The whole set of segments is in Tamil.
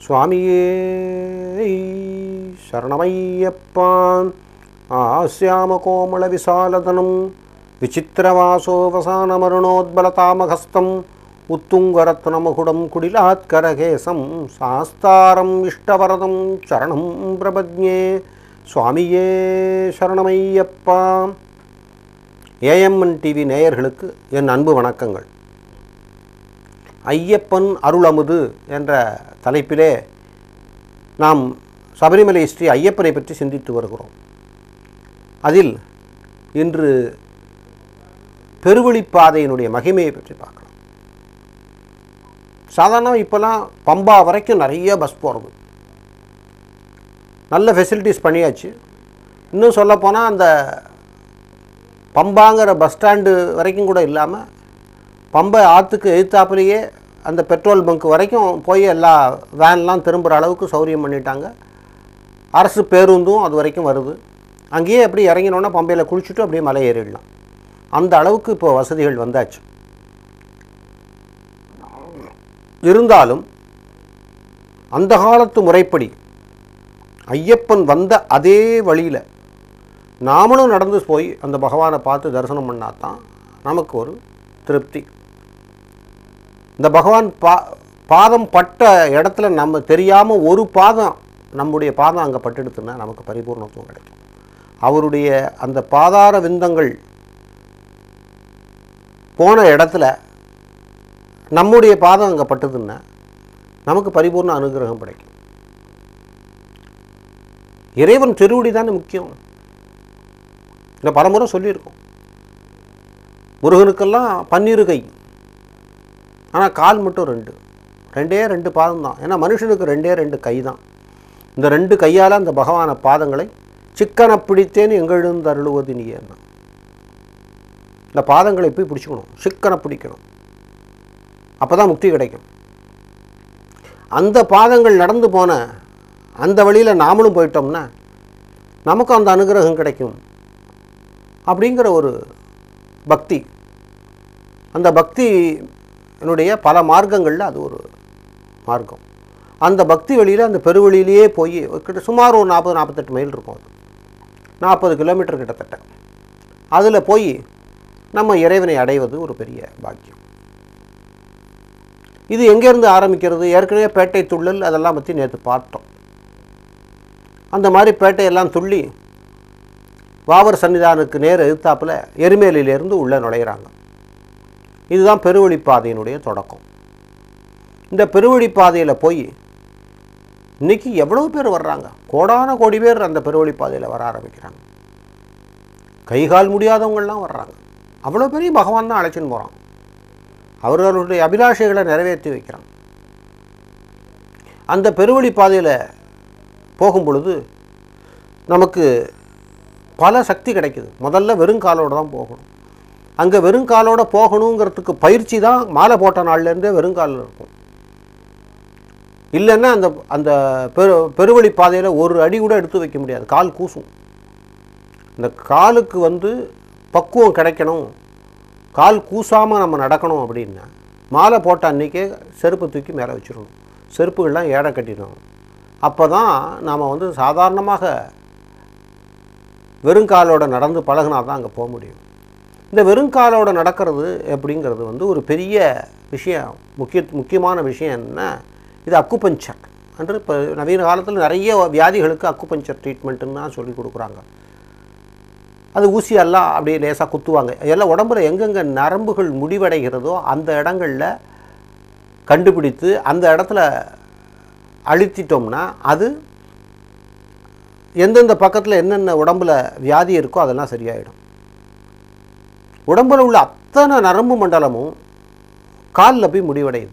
சுவாமியே சரணமையப்பான் ஆஸ்யாம கோமள விசாலதனம் விசித்திரவாசோவசானமருணோத்பலதாமகஸ்தம் உத்துங்கரத்னமகுடம் குடிலாத்கரகேசம் சாஸ்தாரம் இஷ்டவரதம் சரணம் பிரபத்யே சுவாமியே சரணமையப்பா ஏஎம்என் டிவி நேயர்களுக்கு என் அன்பு வணக்கங்கள் ஐயப்பன் அருளமுது என்ற தலைப்பிலே நாம் சபரிமலை ஸ்ரீ ஐயப்பனை பற்றி சிந்தித்து வருகிறோம் அதில் இன்று பெருவழிப்பாதையினுடைய மகிமையை பற்றி பார்க்கலாம் சாதாரணமாக இப்போல்லாம் பம்பா வரைக்கும் நிறைய பஸ் போகிறது நல்ல ஃபெசிலிட்டிஸ் பண்ணியாச்சு இன்னும் சொல்லப்போனால் அந்த பம்பாங்கிற பஸ் ஸ்டாண்டு வரைக்கும் கூட இல்லாமல் பம்பை ஆற்றுக்கு எதிர்த்தாப்புலேயே அந்த பெட்ரோல் பங்க் வரைக்கும் போய் எல்லா வேன்லாம் திரும்புகிற அளவுக்கு சௌரியம் பண்ணிட்டாங்க அரசு பேருந்தும் அது வரைக்கும் வருது அங்கேயே அப்படி இறங்கினோன்னா பம்பையில் குளிச்சுட்டு அப்படியே மலை ஏறிடலாம் அந்த அளவுக்கு இப்போ வசதிகள் வந்தாச்சு இருந்தாலும் அந்த காலத்து முறைப்படி ஐயப்பன் வந்த அதே வழியில் நாமளும் நடந்து போய் அந்த பகவானை பார்த்து தரிசனம் பண்ணால் தான் நமக்கு ஒரு திருப்தி இந்த பகவான் பா பாதம் பட்ட இடத்துல நம்ம தெரியாமல் ஒரு பாதம் நம்முடைய பாதம் அங்கே பட்டெடுத்துன்னா நமக்கு பரிபூர்ணத்துவம் கிடைக்கும் அவருடைய அந்த பாதார விந்தங்கள் போன இடத்துல நம்முடைய பாதம் அங்கே பட்டதுன்னா நமக்கு பரிபூர்ண அனுகிரகம் கிடைக்கும் இறைவன் திருவடி தானே முக்கியம் இந்த பலமுறை சொல்லியிருக்கோம் முருகனுக்கெல்லாம் பன்னிரு கை ஆனால் கால் மட்டும் ரெண்டு ரெண்டே ரெண்டு பாதம் தான் ஏன்னா மனுஷனுக்கு ரெண்டே ரெண்டு கை தான் இந்த ரெண்டு கையால் அந்த பகவான பாதங்களை சிக்கனை பிடித்தேன்னு எங்கெழுந்து அருளுவது நீ என்ன இந்த பாதங்களை போய் பிடிச்சிக்கணும் சிக்கனை பிடிக்கணும் அப்போ தான் முக்தி கிடைக்கும் அந்த பாதங்கள் நடந்து போன அந்த வழியில் நாமளும் போயிட்டோம்னா நமக்கும் அந்த அனுகிரகம் கிடைக்கும் அப்படிங்கிற ஒரு பக்தி அந்த பக்தி என்னுடைய பல மார்க்கங்களில் அது ஒரு மார்க்கம் அந்த பக்தி வழியில் அந்த பெருவழியிலேயே போய் கிட்ட சுமார் ஒரு நாற்பது நாற்பத்தெட்டு மைல் இருக்கும் அது நாற்பது கிலோமீட்டர் கிட்டத்தட்ட அதில் போய் நம்ம இறைவனை அடைவது ஒரு பெரிய பாக்கியம் இது எங்கேருந்து ஆரம்பிக்கிறது ஏற்கனவே பேட்டை துள்ளல் அதெல்லாம் பற்றி நேற்று பார்த்தோம் அந்த மாதிரி பேட்டையெல்லாம் துள்ளி வாவர் சன்னிதானுக்கு நேர் எதிர்த்தாப்பில் எருமேலியிலேருந்து உள்ளே நுழையிறாங்க இதுதான் பெருவழிப்பாதையினுடைய தொடக்கம் இந்த பெருவழிப்பாதையில் போய் இன்றைக்கி எவ்வளோ பேர் வர்றாங்க கோடான கோடி பேர் அந்த பெருவழிப்பாதையில் வர ஆரம்பிக்கிறாங்க கை கால் முடியாதவங்கள்லாம் வர்றாங்க அவ்வளோ பெரிய பகவான் தான் அழைச்சின்னு போகிறான் அவர்களுடைய அபிலாஷைகளை நிறைவேற்றி வைக்கிறான் அந்த பெருவழிப்பாதையில் போகும் பொழுது நமக்கு பல சக்தி கிடைக்குது முதல்ல வெறும் காலோடு தான் போகணும் அங்கே வெறும் காலோட போகணுங்கிறதுக்கு பயிற்சி தான் மாலை போட்ட நாள்லேருந்தே வெறும் காலில் இருக்கும் இல்லைன்னா அந்த அந்த பெரு பெருவழி பாதையில் ஒரு அடி கூட எடுத்து வைக்க முடியாது கால் கூசும் இந்த காலுக்கு வந்து பக்குவம் கிடைக்கணும் கால் கூசாமல் நம்ம நடக்கணும் அப்படின்னா மாலை போட்ட அன்றைக்கே செருப்பை தூக்கி மேலே வச்சிடணும் செருப்புகள்லாம் ஏடை கட்டிடணும் அப்போ தான் நாம் வந்து சாதாரணமாக வெறுங்காலோட நடந்து பழகினா தான் அங்கே போக முடியும் இந்த வெறுங்காலோட நடக்கிறது அப்படிங்கிறது வந்து ஒரு பெரிய விஷயம் முக்கிய முக்கியமான விஷயம் என்ன இது அக்குபஞ்சர் என்று இப்போ நவீன காலத்தில் நிறைய வியாதிகளுக்கு அக்குபஞ்சர் ட்ரீட்மெண்ட்டுன்னு தான் சொல்லி கொடுக்குறாங்க அது ஊசியெல்லாம் அப்படியே லேசாக குத்துவாங்க எல்லாம் உடம்புல எங்கெங்கே நரம்புகள் முடிவடைகிறதோ அந்த இடங்களில் கண்டுபிடித்து அந்த இடத்துல அழுத்திட்டோம்னா அது எந்தெந்த பக்கத்தில் என்னென்ன உடம்புல வியாதி இருக்கோ அதெல்லாம் சரியாயிடும் உடம்புல உள்ள அத்தனை நரம்பு மண்டலமும் காலில் போய் முடிவடையுது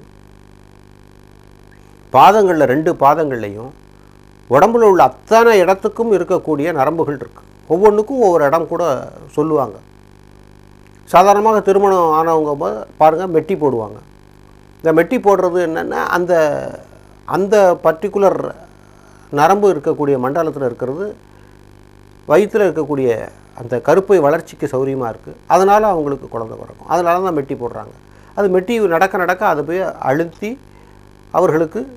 பாதங்களில் ரெண்டு பாதங்கள்லையும் உடம்புல உள்ள அத்தனை இடத்துக்கும் இருக்கக்கூடிய நரம்புகள் இருக்குது ஒவ்வொன்றுக்கும் ஒவ்வொரு இடம் கூட சொல்லுவாங்க சாதாரணமாக திருமணம் ஆனவங்க பா- பாருங்க மெட்டி போடுவாங்க இந்த மெட்டி போடுறது என்னென்னா அந்த அந்த பர்டிகுலர் நரம்பு இருக்கக்கூடிய மண்டலத்தில் இருக்கிறது வயிற்றில் இருக்கக்கூடிய அந்த கருப்பை வளர்ச்சிக்கு சௌரியமாக இருக்குது அதனால் அவங்களுக்கு குழந்தை பிறக்கும் அதனால தான் மெட்டி போடுறாங்க அது மெட்டி நடக்க நடக்க அதை போய் அழுத்தி அவர்களுக்கு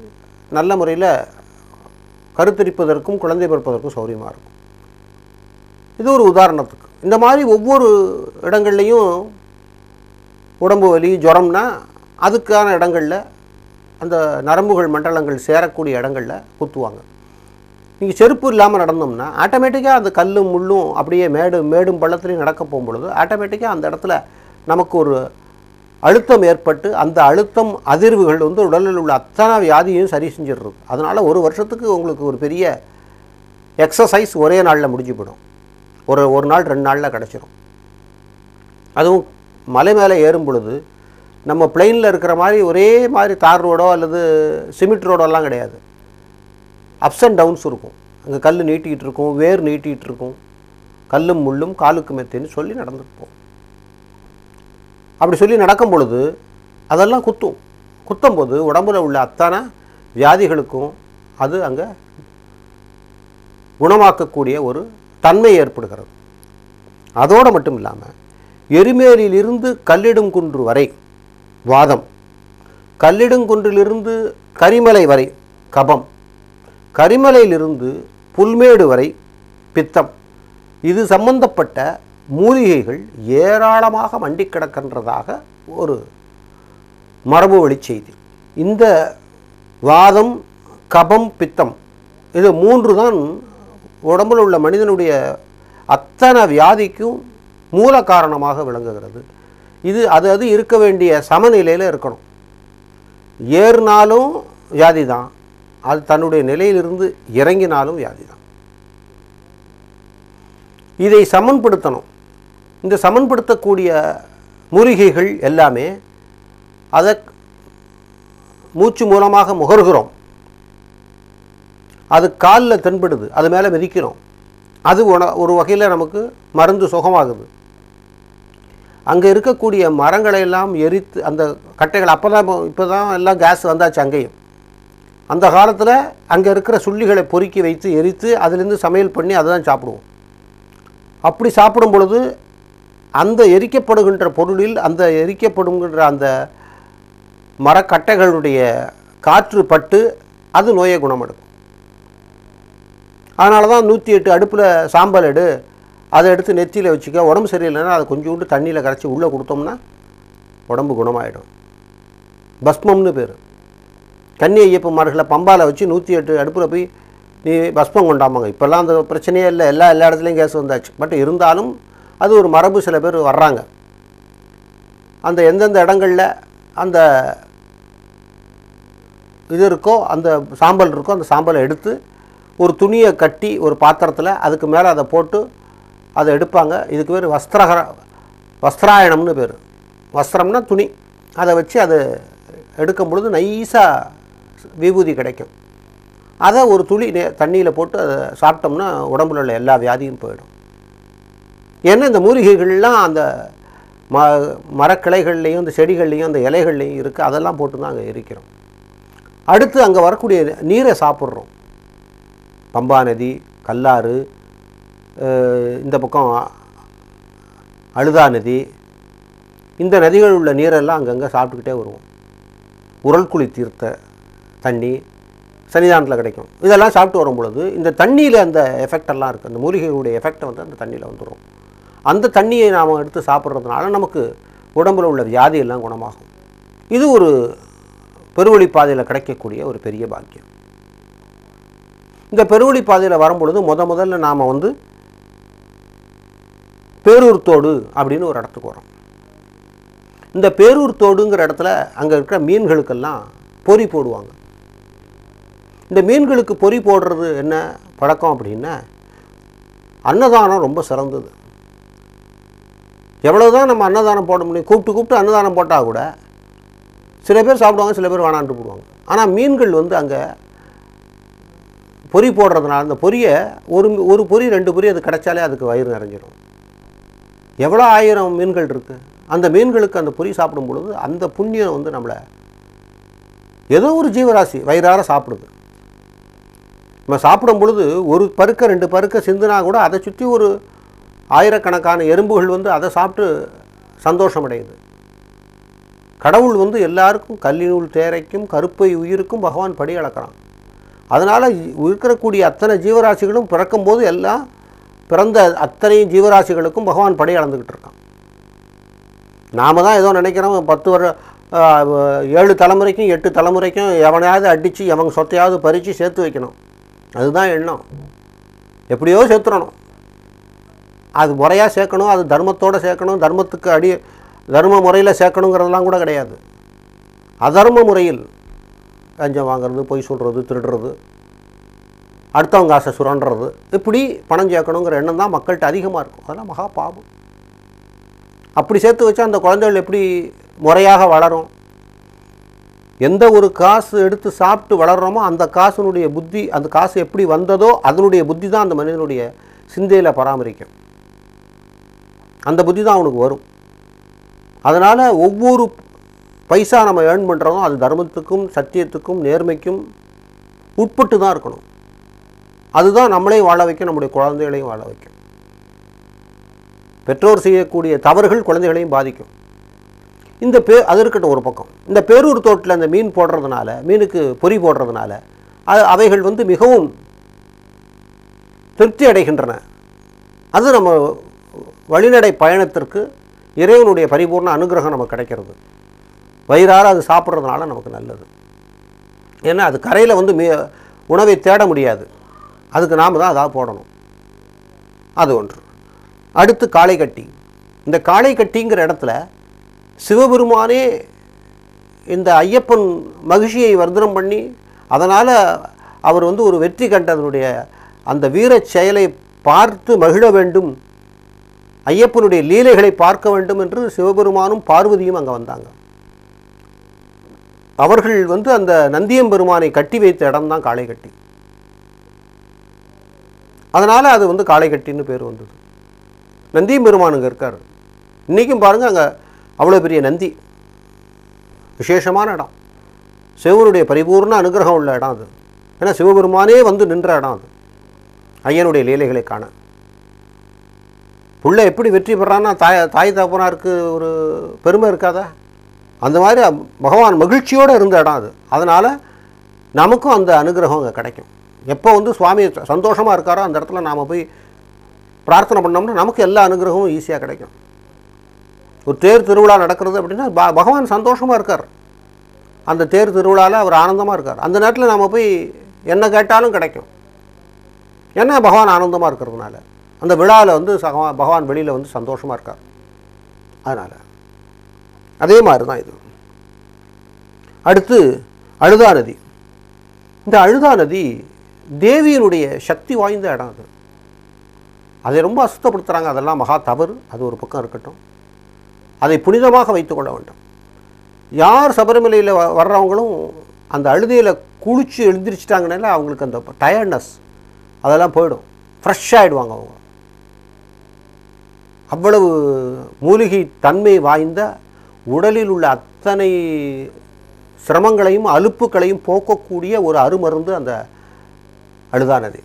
நல்ல முறையில் கருத்தரிப்பதற்கும் குழந்தை பிறப்பதற்கும் சௌரியமாக இருக்கும் இது ஒரு உதாரணத்துக்கு இந்த மாதிரி ஒவ்வொரு இடங்கள்லையும் உடம்பு வலி ஜுரம்னா அதுக்கான இடங்களில் அந்த நரம்புகள் மண்டலங்கள் சேரக்கூடிய இடங்களில் குத்துவாங்க நீங்கள் செருப்பு இல்லாமல் நடந்தோம்னா ஆட்டோமேட்டிக்காக அந்த கல்லும் முள்ளும் அப்படியே மேடு மேடும் பள்ளத்துலையும் நடக்க போகும்பொழுது ஆட்டோமேட்டிக்காக அந்த இடத்துல நமக்கு ஒரு அழுத்தம் ஏற்பட்டு அந்த அழுத்தம் அதிர்வுகள் வந்து உடலில் உள்ள அத்தனை வியாதியையும் சரி செஞ்சிடுறது அதனால் ஒரு வருஷத்துக்கு உங்களுக்கு ஒரு பெரிய எக்ஸசைஸ் ஒரே நாளில் முடிஞ்சு போயிடும் ஒரு ஒரு நாள் ரெண்டு நாளில் கிடச்சிரும் அதுவும் மலை மேலே ஏறும் பொழுது நம்ம பிளெயினில் இருக்கிற மாதிரி ஒரே மாதிரி தார் ரோடோ அல்லது சிமெண்ட் ரோடோலாம் கிடையாது அப்ஸ் அண்ட் டவுன்ஸ் இருக்கும் அங்கே கல் நீட்டிகிட்டு இருக்கும் வேர் நீட்டிகிட்டு இருக்கும் கல்லும் முள்ளும் காலுக்கு மெத்தேன்னு சொல்லி நடந்துட்டு போகும் அப்படி சொல்லி நடக்கும் பொழுது அதெல்லாம் குத்தும் குத்தும்போது உடம்புல உள்ள அத்தனை வியாதிகளுக்கும் அது அங்கே குணமாக்கக்கூடிய ஒரு தன்மை ஏற்படுகிறது அதோடு மட்டும் இல்லாமல் எரிமேலிலிருந்து கல்லிடுங்குன்று வரை வாதம் கல்லிடுங்குன்றிலிருந்து கரிமலை வரை கபம் கரிமலையிலிருந்து புல்மேடு வரை பித்தம் இது சம்பந்தப்பட்ட மூலிகைகள் ஏராளமாக மண்டி கிடக்கின்றதாக ஒரு மரபு வழி செய்தி இந்த வாதம் கபம் பித்தம் இது மூன்று தான் உடம்பில் உள்ள மனிதனுடைய அத்தனை வியாதிக்கும் மூல காரணமாக விளங்குகிறது இது அது அது இருக்க வேண்டிய சமநிலையில் இருக்கணும் ஏறினாலும் வியாதி தான் அது தன்னுடைய நிலையிலிருந்து இறங்கினாலும் வியாதி தான் இதை சமன்படுத்தணும் இந்த சமன்படுத்தக்கூடிய மூலிகைகள் எல்லாமே அதை மூச்சு மூலமாக முகர்கிறோம் அது காலில் தென்படுது அது மேலே மிதிக்கிறோம் அது உண ஒரு வகையில் நமக்கு மருந்து சுகமாகுது அங்கே இருக்கக்கூடிய மரங்களை எல்லாம் எரித்து அந்த கட்டைகள் அப்போ தான் இப்போ தான் எல்லாம் கேஸ் வந்தாச்சு அங்கேயும் அந்த காலத்தில் அங்கே இருக்கிற சுள்ளிகளை பொறுக்கி வைத்து எரித்து அதிலிருந்து சமையல் பண்ணி அதை தான் சாப்பிடுவோம் அப்படி சாப்பிடும் பொழுது அந்த எரிக்கப்படுகின்ற பொருளில் அந்த எரிக்கப்படுகின்ற அந்த மரக்கட்டைகளுடைய காற்று பட்டு அது நோயை குணமெடுக்கும் அதனால தான் நூற்றி எட்டு அடுப்பில் சாம்பல் எடு அதை எடுத்து நெத்தியில் வச்சுக்க உடம்பு சரியில்லைன்னா அதை கொஞ்சோண்டு தண்ணியில் கரைச்சி உள்ளே கொடுத்தோம்னா உடம்பு குணமாயிடும் பஸ்மம்னு பேர் கன்னி ஐயப்பன்மார்களை பம்பாவில் வச்சு நூற்றி எட்டு அடுப்பில் போய் நீ பஸ்மம் கொண்டாமாங்க இப்போல்லாம் அந்த பிரச்சனையே இல்லை எல்லா எல்லா இடத்துலையும் கேஸ் வந்தாச்சு பட் இருந்தாலும் அது ஒரு மரபு சில பேர் வர்றாங்க அந்த எந்தெந்த இடங்களில் அந்த இது இருக்கோ அந்த சாம்பல் இருக்கோ அந்த சாம்பலை எடுத்து ஒரு துணியை கட்டி ஒரு பாத்திரத்தில் அதுக்கு மேலே அதை போட்டு அதை எடுப்பாங்க இதுக்கு பேர் வஸ்திரகர வஸ்திராயணம்னு பேர் வஸ்திரம்னா துணி அதை வச்சு அதை எடுக்கும் பொழுது நைஸாக விபூதி கிடைக்கும் அதை ஒரு துளி நே- தண்ணியில் போட்டு அதை சாப்பிட்டோம்னா உடம்புல உள்ள எல்லா வியாதியும் போயிடும் ஏன்னா இந்த மூலிகைகள்லாம் அந்த ம மரக்கிளைகள்லேயும் இந்த செடிகள்லேயும் அந்த இலைகள்லேயும் இருக்குது அதெல்லாம் போட்டு தான் அங்கே எரிக்கிறோம் அடுத்து அங்கே வரக்கூடிய நீரை சாப்பிட்றோம் பம்பா நதி கல்லாறு அஹ் இந்த பக்கம் அழுதா நதி இந்த நதிகள் உள்ள நீரெல்லாம் அங்கங்கே சாப்பிட்டுக்கிட்டே வருவோம் உரல்குழி தீர்த்த தண்ணி சன்னிதானத்தில் கிடைக்கும் இதெல்லாம் சாப்பிட்டு வரும் பொழுது இந்த தண்ணியில் அந்த எஃபெக்ட் எல்லாம் இருக்குது அந்த மூலிகைகளுடைய எஃபெக்டை வந்து அந்த தண்ணியில் வந்துடும் அந்த தண்ணியை நாம் எடுத்து சாப்பிட்றதுனால நமக்கு உடம்புல உள்ள வியாதி எல்லாம் குணமாகும் இது ஒரு பெருவழி பாதையில் கிடைக்கக்கூடிய ஒரு பெரிய பாக்கியம் இந்த பெருவழி பாதையில் வரும்பொழுது முத முதல்ல நாம் வந்து பேரூர் தோடு அப்படின்னு ஒரு இடத்துக்கு வரோம் இந்த பேரூர் தோடுங்கிற இடத்துல அங்கே இருக்கிற மீன்களுக்கெல்லாம் பொறி போடுவாங்க இந்த மீன்களுக்கு பொறி போடுறது என்ன பழக்கம் அப்படின்னா அன்னதானம் ரொம்ப சிறந்தது எவ்வளவுதான் நம்ம அன்னதானம் போட முடியும் கூப்பிட்டு கூப்பிட்டு அன்னதானம் போட்டால் கூட சில பேர் சாப்பிடுவாங்க சில பேர் வேணான்ட்டு போடுவாங்க ஆனால் மீன்கள் வந்து அங்கே பொறி போடுறதுனால அந்த பொரியை ஒரு ஒரு பொரி ரெண்டு பொரி அது கிடைச்சாலே அதுக்கு வயிறு நிறைஞ்சிடும் எவ்வளோ ஆயிரம் மீன்கள் இருக்குது அந்த மீன்களுக்கு அந்த பொரி சாப்பிடும் பொழுது அந்த புண்ணியம் வந்து நம்மளை ஏதோ ஒரு ஜீவராசி வயிறார சாப்பிடுது நம்ம சாப்பிடும் பொழுது ஒரு பருக்க ரெண்டு பருக்க சிந்துனா கூட அதை சுற்றி ஒரு ஆயிரக்கணக்கான எறும்புகள் வந்து அதை சாப்பிட்டு சந்தோஷம் அடையுது கடவுள் வந்து எல்லாருக்கும் கல்லினூல் தேரைக்கும் கருப்பை உயிருக்கும் பகவான் படி அளக்கிறான் அதனால் இருக்கக்கூடிய அத்தனை ஜீவராசிகளும் பிறக்கும்போது எல்லாம் பிறந்த அத்தனை ஜீவராசிகளுக்கும் பகவான் படை அளந்துக்கிட்டு இருக்கான் நாம தான் ஏதோ நினைக்கிறோம் பத்து வர ஆ, ஏழு தலைமுறைக்கும் எட்டு தலைமுறைக்கும் எவனையாவது அடித்து எவன் சொத்தையாவது பறித்து சேர்த்து வைக்கணும் அதுதான் எண்ணம் எப்படியோ சேர்த்துடணும் அது முறையாக சேர்க்கணும் அது தர்மத்தோடு சேர்க்கணும் தர்மத்துக்கு அடி தர்ம முறையில் சேர்க்கணுங்கிறதெல்லாம் கூட கிடையாது அதர்ம முறையில் லஞ்சம் வாங்குறது பொய் சொல்கிறது திருடுறது அடுத்தவங்க காசை சுரண்டுறது இப்படி பணம் சேர்க்கணுங்கிற எண்ணம் தான் மக்கள்கிட்ட அதிகமாக இருக்கும் அதெல்லாம் மகா பாவம் அப்படி சேர்த்து வச்சா அந்த குழந்தைகள் எப்படி முறையாக வளரும் எந்த ஒரு காசு எடுத்து சாப்பிட்டு வளர்றோமோ அந்த காசுனுடைய புத்தி அந்த காசு எப்படி வந்ததோ அதனுடைய புத்தி தான் அந்த மனிதனுடைய சிந்தையில் பராமரிக்கும் அந்த புத்தி தான் அவனுக்கு வரும் அதனால் ஒவ்வொரு பைசா நம்ம ஏர்ன் பண்ணுறதும் அது தர்மத்துக்கும் சத்தியத்துக்கும் நேர்மைக்கும் உட்பட்டு தான் இருக்கணும் அதுதான் நம்மளையும் வாழ வைக்கும் நம்முடைய குழந்தைகளையும் வாழ வைக்கும் பெற்றோர் செய்யக்கூடிய தவறுகள் குழந்தைகளையும் பாதிக்கும் இந்த பே அது இருக்கட்டும் ஒரு பக்கம் இந்த பேரூர் தோட்டில் அந்த மீன் போடுறதுனால மீனுக்கு பொறி போடுறதுனால அது அவைகள் வந்து மிகவும் திருப்தி அடைகின்றன அது நம்ம வழிநடை பயணத்திற்கு இறைவனுடைய பரிபூர்ண அனுகிரகம் நமக்கு கிடைக்கிறது வயிறார அது சாப்பிட்றதுனால நமக்கு நல்லது ஏன்னா அது கரையில் வந்து மீ உணவை தேட முடியாது அதுக்கு நாம் தான் அதாக போடணும் அது ஒன்று அடுத்து காளைக்கட்டி இந்த காளைக்கட்டிங்கிற இடத்துல சிவபெருமானே இந்த ஐயப்பன் மகிழ்ச்சியை வர்தனம் பண்ணி அதனால் அவர் வந்து ஒரு வெற்றி கண்டதனுடைய அந்த வீரச் செயலை பார்த்து மகிழ வேண்டும் ஐயப்பனுடைய லீலைகளை பார்க்க வேண்டும் என்று சிவபெருமானும் பார்வதியும் அங்கே வந்தாங்க அவர்கள் வந்து அந்த நந்தியம்பெருமானை கட்டி வைத்த இடம்தான் காளைக்கட்டி அதனால் அது வந்து காளைக்கட்டின்னு பேர் வந்தது நந்தியம்பெருமான் அங்கே இருக்கார் இன்றைக்கும் பாருங்கள் அங்கே அவ்வளோ பெரிய நந்தி விசேஷமான இடம் சிவனுடைய பரிபூர்ண அனுகிரகம் உள்ள இடம் அது ஏன்னா சிவபெருமானே வந்து நின்ற இடம் அது ஐயனுடைய லீலைகளை காண புள்ள எப்படி வெற்றி பெறான்னா தாய் தாய் தகப்பனாருக்கு ஒரு பெருமை இருக்காதா அந்த மாதிரி பகவான் மகிழ்ச்சியோடு இருந்த இடம் அது அதனால் நமக்கும் அந்த அனுகிரகம் அங்கே கிடைக்கும் எப்போ வந்து சுவாமி சந்தோஷமாக இருக்காரோ அந்த இடத்துல நாம் போய் பிரார்த்தனை பண்ணோம்னா நமக்கு எல்லா அனுகிரகமும் ஈஸியாக கிடைக்கும் ஒரு தேர் திருவிழா நடக்கிறது அப்படின்னா ப- பகவான் சந்தோஷமாக இருக்கார் அந்த தேர் திருவிழாவில் அவர் ஆனந்தமாக இருக்கார் அந்த நேரத்தில் நாம் போய் என்ன கேட்டாலும் கிடைக்கும் ஏன்னா பகவான் ஆனந்தமாக இருக்கிறதுனால அந்த விழாவில் வந்து சகவா பகவான் வெளியில் வந்து சந்தோஷமாக இருக்கார் அதனால் அதே மாதிரி தான் இது அடுத்து அழுதா நதி இந்த அழுதா நதி தேவியினுடைய சக்தி வாய்ந்த இடம் அது அதை ரொம்ப அசுத்தப்படுத்துகிறாங்க அதெல்லாம் மகா தவறு அது ஒரு பக்கம் இருக்கட்டும் அதை புனிதமாக வைத்துக்கொள்ள வேண்டும் யார் சபரிமலையில் வ- வர்றவங்களும் அந்த அழுதையில் குளிச்சு எழுந்திரிச்சிட்டாங்கனால அவங்களுக்கு அந்த டயர்ட்னஸ் அதெல்லாம் போயிடும் ஃப்ரெஷ் ஆகிடுவாங்க அவங்க அவ்வளவு மூலிகை தன்மை வாய்ந்த உடலில் உள்ள அத்தனை சிரமங்களையும் அலுப்புகளையும் போக்கக்கூடிய ஒரு அருமருந்து அந்த அழுதா நதி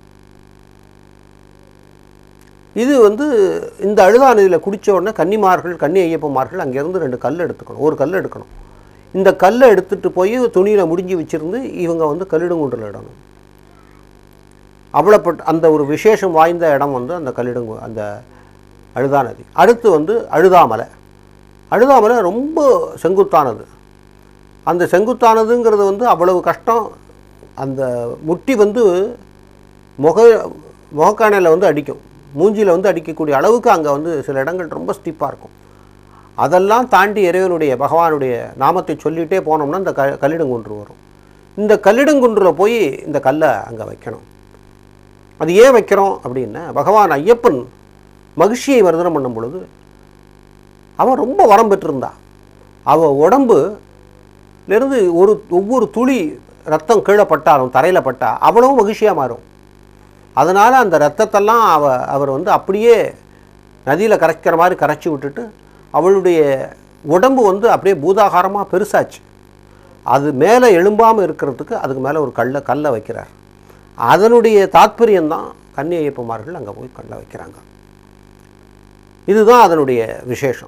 இது வந்து இந்த அழுதா நதியில் குடிச்ச உடனே கன்னிமார்கள் கன்னி ஐயப்பமார்கள் அங்கேருந்து ரெண்டு கல் எடுத்துக்கணும் ஒரு கல் எடுக்கணும் இந்த கல்லை எடுத்துட்டு போய் துணியில் முடிஞ்சு வச்சிருந்து இவங்க வந்து கல்லிடுங்குன்றில் இடணும் அவ்வளோப்பட்ட அந்த ஒரு விசேஷம் வாய்ந்த இடம் வந்து அந்த கல்லிடுங்கு அந்த அழுதா நதி அடுத்து வந்து அழுதாமலை அழுதாமலை ரொம்ப செங்குத்தானது அந்த செங்குத்தானதுங்கிறது வந்து அவ்வளவு கஷ்டம் அந்த முட்டி வந்து முக முகக்கானையில் வந்து அடிக்கும் மூஞ்சியில் வந்து அடிக்கக்கூடிய அளவுக்கு அங்கே வந்து சில இடங்கள் ரொம்ப ஸ்டிப்பாக இருக்கும் அதெல்லாம் தாண்டி இறைவனுடைய பகவானுடைய நாமத்தை சொல்லிகிட்டே போனோம்னா இந்த க கல்லிடங்குன்று வரும் இந்த கல்லிடங்குன்றில் போய் இந்த கல்லை அங்கே வைக்கணும் அது ஏன் வைக்கிறோம் அப்படின்னா பகவான் ஐயப்பன் மகிழ்ச்சியை வர்தனம் பண்ணும் பொழுது அவன் ரொம்ப வரம் பெற்றிருந்தா அவள் உடம்புலேருந்து ஒரு ஒவ்வொரு துளி ரத்தம் கீழே பட்டாலும் தரையில் பட்டா அவ்வளவும் மகிழ்ச்சியாக மாறும் அதனால் அந்த ரத்தத்தெல்லாம் அவ அவர் வந்து அப்படியே நதியில் கரைக்கிற மாதிரி கரைச்சி விட்டுட்டு அவளுடைய உடம்பு வந்து அப்படியே பூதாகாரமாக பெருசாச்சு அது மேலே எழும்பாமல் இருக்கிறதுக்கு அதுக்கு மேலே ஒரு கல்லை கல்லை வைக்கிறார் அதனுடைய தாத்பரியம்தான் கன்னி ஐயப்பமார்கள் அங்கே போய் கல்லை வைக்கிறாங்க இதுதான் அதனுடைய விசேஷம்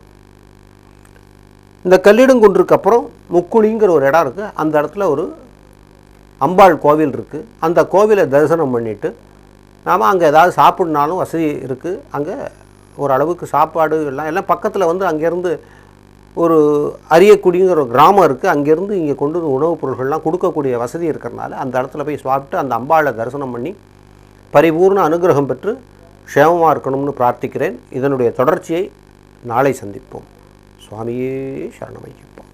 இந்த கல்லிடங்குன்றுக்கு அப்புறம் முக்குழிங்கிற ஒரு இடம் இருக்குது அந்த இடத்துல ஒரு அம்பாள் கோவில் இருக்குது அந்த கோவிலை தரிசனம் பண்ணிவிட்டு நாம் அங்கே ஏதாவது சாப்பிட்னாலும் வசதி இருக்குது அங்கே ஓரளவுக்கு சாப்பாடு எல்லாம் எல்லாம் பக்கத்தில் வந்து அங்கேருந்து ஒரு அரியக்குடிங்கிற ஒரு கிராமம் இருக்குது அங்கேருந்து இங்கே கொண்டு வந்து உணவுப் பொருட்கள்லாம் கொடுக்கக்கூடிய வசதி இருக்கிறனால அந்த இடத்துல போய் சாப்பிட்டு அந்த அம்பாளை தரிசனம் பண்ணி பரிபூர்ண அனுகிரகம் பெற்று க்ஷேமமாக இருக்கணும்னு பிரார்த்திக்கிறேன் இதனுடைய தொடர்ச்சியை நாளை சந்திப்போம் சுவாமியே சரணமையப்பா